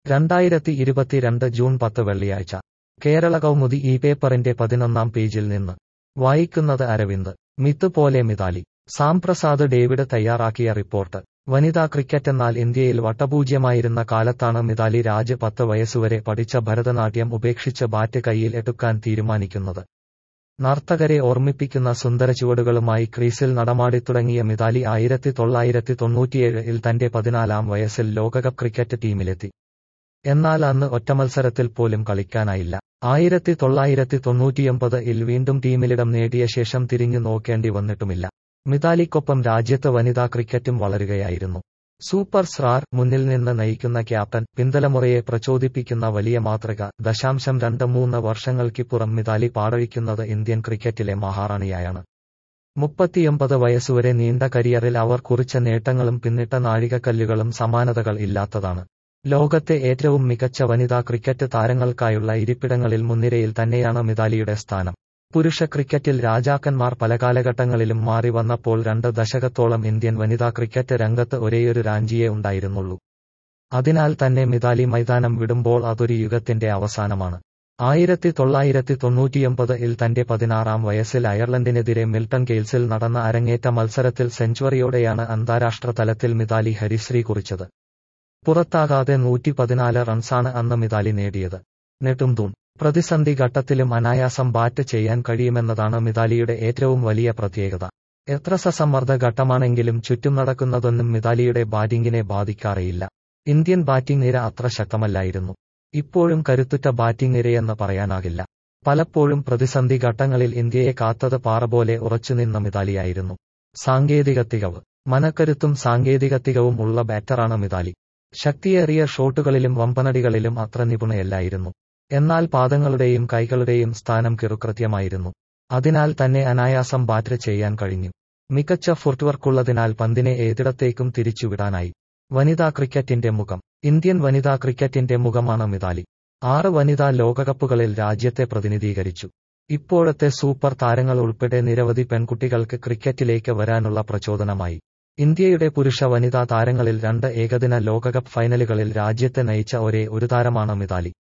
രണ്ടായിരത്തി ഇരുപത്തിരണ്ട് ജൂൺ പത്ത് വെള്ളിയാഴ്ച കേരള കൗമുദി ഈ പേപ്പറിന്റെ പതിനൊന്നാം പേജിൽ നിന്ന് വായിക്കുന്നത് അരവിന്ദ് മിത്ത് പോലെ മിതാലി സാംപ്രസാദ് ഡേവിഡ് തയ്യാറാക്കിയ റിപ്പോർട്ട് വനിതാ ക്രിക്കറ്റെന്നാൽ ഇന്ത്യയിൽ വട്ടപൂജ്യമായിരുന്ന കാലത്താണ് മിതാലി രാജ് പത്ത് വയസ്സുവരെ പഠിച്ച ഭരതനാട്യം ഉപേക്ഷിച്ച് ബാറ്റ് കൈയിൽ എടുക്കാൻ തീരുമാനിക്കുന്നത് നർത്തകരെ ഓർമ്മിപ്പിക്കുന്ന സുന്ദരചുവടുകളുമായി ക്രീസിൽ നടമാടിത്തുടങ്ങിയ മിതാലി ആയിരത്തി തൊള്ളായിരത്തി തൊണ്ണൂറ്റിയേഴിൽ തന്റെ പതിനാലാം വയസ്സിൽ ലോകകപ്പ് ക്രിക്കറ്റ് ടീമിലെത്തി എന്നാൽ അന്ന് ഒറ്റമത്സരത്തിൽ പോലും കളിക്കാനായില്ല ആയിരത്തി തൊള്ളായിരത്തി തൊണ്ണൂറ്റിയൊമ്പത് ഇൽ വീണ്ടും ടീമിലിടം നേടിയ ശേഷം തിരിഞ്ഞു നോക്കേണ്ടി വന്നിട്ടുമില്ല മിതാലിക്കൊപ്പം രാജ്യത്ത് വനിതാ ക്രിക്കറ്റും വളരുകയായിരുന്നു സൂപ്പർ സ്റ്റാർ മുന്നിൽ നിന്ന് നയിക്കുന്ന ക്യാപ്റ്റൻ പിന്തലമുറയെ പ്രചോദിപ്പിക്കുന്ന വലിയ മാതൃക ദശാംശം രണ്ട് മൂന്ന് വർഷങ്ങൾക്കിപ്പുറം മിതാലി പാടഴിക്കുന്നത് ഇന്ത്യൻ ക്രിക്കറ്റിലെ മഹാറാണിയായാണ് മുപ്പത്തിയൊമ്പത് വയസ്സുവരെ നീണ്ട കരിയറിൽ അവർ കുറിച്ച നേട്ടങ്ങളും പിന്നിട്ട നാഴികക്കല്ലുകളും സമാനതകൾ ഇല്ലാത്തതാണ് ലോകത്തെ ഏറ്റവും മികച്ച വനിതാ ക്രിക്കറ്റ് താരങ്ങൾക്കായുള്ള ഇരിപ്പിടങ്ങളിൽ മുൻനിരയിൽ തന്നെയാണ് മിതാലിയുടെ സ്ഥാനം പുരുഷ ക്രിക്കറ്റിൽ രാജാക്കന്മാർ പല കാലഘട്ടങ്ങളിലും മാറി വന്നപ്പോൾ രണ്ട് ദശകത്തോളം ഇന്ത്യൻ വനിതാ ക്രിക്കറ്റ് രംഗത്ത് ഒരേയൊരു രാഞ്ചിയേ ഉണ്ടായിരുന്നുള്ളൂ അതിനാൽ തന്നെ മിതാലി മൈതാനം വിടുമ്പോൾ അതൊരു യുഗത്തിന്റെ അവസാനമാണ് ആയിരത്തി തൊള്ളായിരത്തി തൊണ്ണൂറ്റിയൊമ്പത് ഇൽ തന്റെ പതിനാറാം വയസ്സിൽ അയർലൻഡിനെതിരെ മിൽട്ടൺ കെയ്ൽസിൽ നടന്ന അരങ്ങേറ്റ മത്സരത്തിൽ സെഞ്ചുറിയോടെയാണ് അന്താരാഷ്ട്ര തലത്തിൽ മിതാലി ഹരിശ്രീ കുറിച്ചത് പുറത്താകാതെ നൂറ്റി പതിനാല് റൺസാണ് അന്ന് മിതാലി നേടിയത് നെടുംതൂൺ പ്രതിസന്ധി ഘട്ടത്തിലും അനായാസം ബാറ്റ് ചെയ്യാൻ കഴിയുമെന്നതാണ് മിതാലിയുടെ ഏറ്റവും വലിയ പ്രത്യേകത എത്ര സസമ്മർദ്ദ ഘട്ടമാണെങ്കിലും ചുറ്റും നടക്കുന്നതൊന്നും മിതാലിയുടെ ബാറ്റിംഗിനെ ബാധിക്കാറേയില്ല ഇന്ത്യൻ ബാറ്റിംഗ് നിര അത്ര ശക്തമല്ലായിരുന്നു ഇപ്പോഴും കരുത്തുറ്റ ബാറ്റിംഗ് നിരയെന്ന് പറയാനാകില്ല പലപ്പോഴും പ്രതിസന്ധി ഘട്ടങ്ങളിൽ ഇന്ത്യയെ കാത്തത് പാറ പോലെ ഉറച്ചുനിന്ന മിതാലിയായിരുന്നു സാങ്കേതിക തികവ് മനക്കരുത്തും സാങ്കേതിക തികവും ഉള്ള ബാറ്ററാണ് മിതാലി ശക്തിയേറിയ ഷോട്ടുകളിലും വമ്പനടികളിലും അത്ര നിപുണയല്ലായിരുന്നു എന്നാൽ പാദങ്ങളുടെയും കൈകളുടെയും സ്ഥാനം കിറുകൃത്യമായിരുന്നു അതിനാൽ തന്നെ അനായാസം ബാറ്റ് ചെയ്യാൻ കഴിഞ്ഞു മികച്ച ഫുട്വർക്കുള്ളതിനാൽ പന്തിനെ ഏതിടത്തേക്കും തിരിച്ചുവിടാനായി വനിതാ ക്രിക്കറ്റിന്റെ മുഖം ഇന്ത്യൻ വനിതാ ക്രിക്കറ്റിന്റെ മുഖമാണ് മിതാലി ആറ് വനിതാ ലോകകപ്പുകളിൽ രാജ്യത്തെ പ്രതിനിധീകരിച്ചു ഇപ്പോഴത്തെ സൂപ്പർ താരങ്ങൾ ഉൾപ്പെടെ നിരവധി പെൺകുട്ടികൾക്ക് ക്രിക്കറ്റിലേക്ക് വരാനുള്ള പ്രചോദനമായി ഇന്ത്യയുടെ പുരുഷ വനിതാ താരങ്ങളിൽ രണ്ട് ഏകദിന ലോകകപ്പ് ഫൈനലുകളിൽ രാജ്യത്തെ നയിച്ച ഒരേ ഒരു താരമാണ് മിതാലി